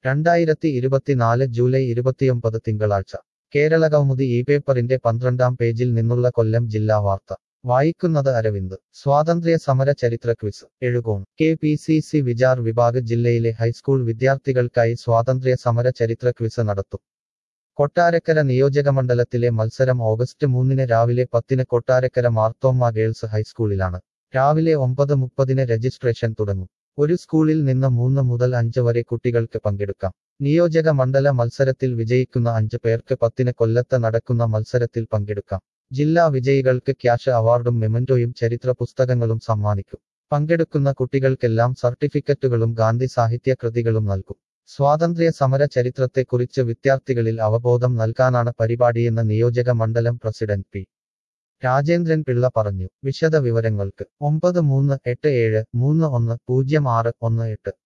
രണ്ടായിരത്തി ഇരുപത്തിനാല് ജൂലൈ ഇരുപത്തിയൊമ്പത് തിങ്കളാഴ്ച കേരളകൗമുദി ഈ പേപ്പറിന്റെ പന്ത്രണ്ടാം പേജിൽ നിന്നുള്ള കൊല്ലം ജില്ലാ വാർത്ത വായിക്കുന്നത് അരവിന്ദ് സ്വാതന്ത്ര്യ സമര ചരിത്ര quiz Ezhukone K P C C Vichar Vibhag ജില്ലയിലെ ഹൈസ്കൂൾ വിദ്യാർത്ഥികൾക്കായി സ്വാതന്ത്ര്യ സമര ചരിത്ര ക്വിസ് നടത്തും കൊട്ടാരക്കര നിയോജകമണ്ഡലത്തിലെ മത്സരം ഓഗസ്റ്റ് മൂന്നിന് രാവിലെ പത്തിന് കൊട്ടാരക്കര മാർത്തോമ്മ ഗേൾസ് ഹൈസ്കൂളിലാണ് രാവിലെ ഒമ്പത് മുപ്പതിന് രജിസ്ട്രേഷൻ തുടങ്ങും ഒരു സ്കൂളിൽ നിന്ന് മൂന്ന് മുതൽ അഞ്ച് വരെ കുട്ടികൾക്ക് പങ്കെടുക്കാം നിയോജക മണ്ഡല മത്സരത്തിൽ വിജയിക്കുന്ന അഞ്ച് പേർക്ക് പത്തിന് കൊല്ലത്ത് നടക്കുന്ന മത്സരത്തിൽ പങ്കെടുക്കാം ജില്ലാ വിജയികൾക്ക് ക്യാഷ് അവാർഡും മെമന്റോയും ചരിത്ര പുസ്തകങ്ങളും സമ്മാനിക്കും പങ്കെടുക്കുന്ന കുട്ടികൾക്കെല്ലാം സർട്ടിഫിക്കറ്റുകളും ഗാന്ധി സാഹിത്യ കൃതികളും നൽകും സ്വാതന്ത്ര്യ സമര ചരിത്രത്തെക്കുറിച്ച് വിദ്യാർത്ഥികളിൽ അവബോധം നൽകാനാണ് പരിപാടിയെന്ന് നിയോജക മണ്ഡലം പ്രസിഡന്റ് പി രാജേന്ദ്രൻ പിള്ള പറഞ്ഞു വിശദ വിവരങ്ങൾക്ക് ഒമ്പത് മൂന്ന് എട്ട് ഏഴ് മൂന്ന് ഒന്ന് പൂജ്യം ആറ് ഒന്ന് എട്ട്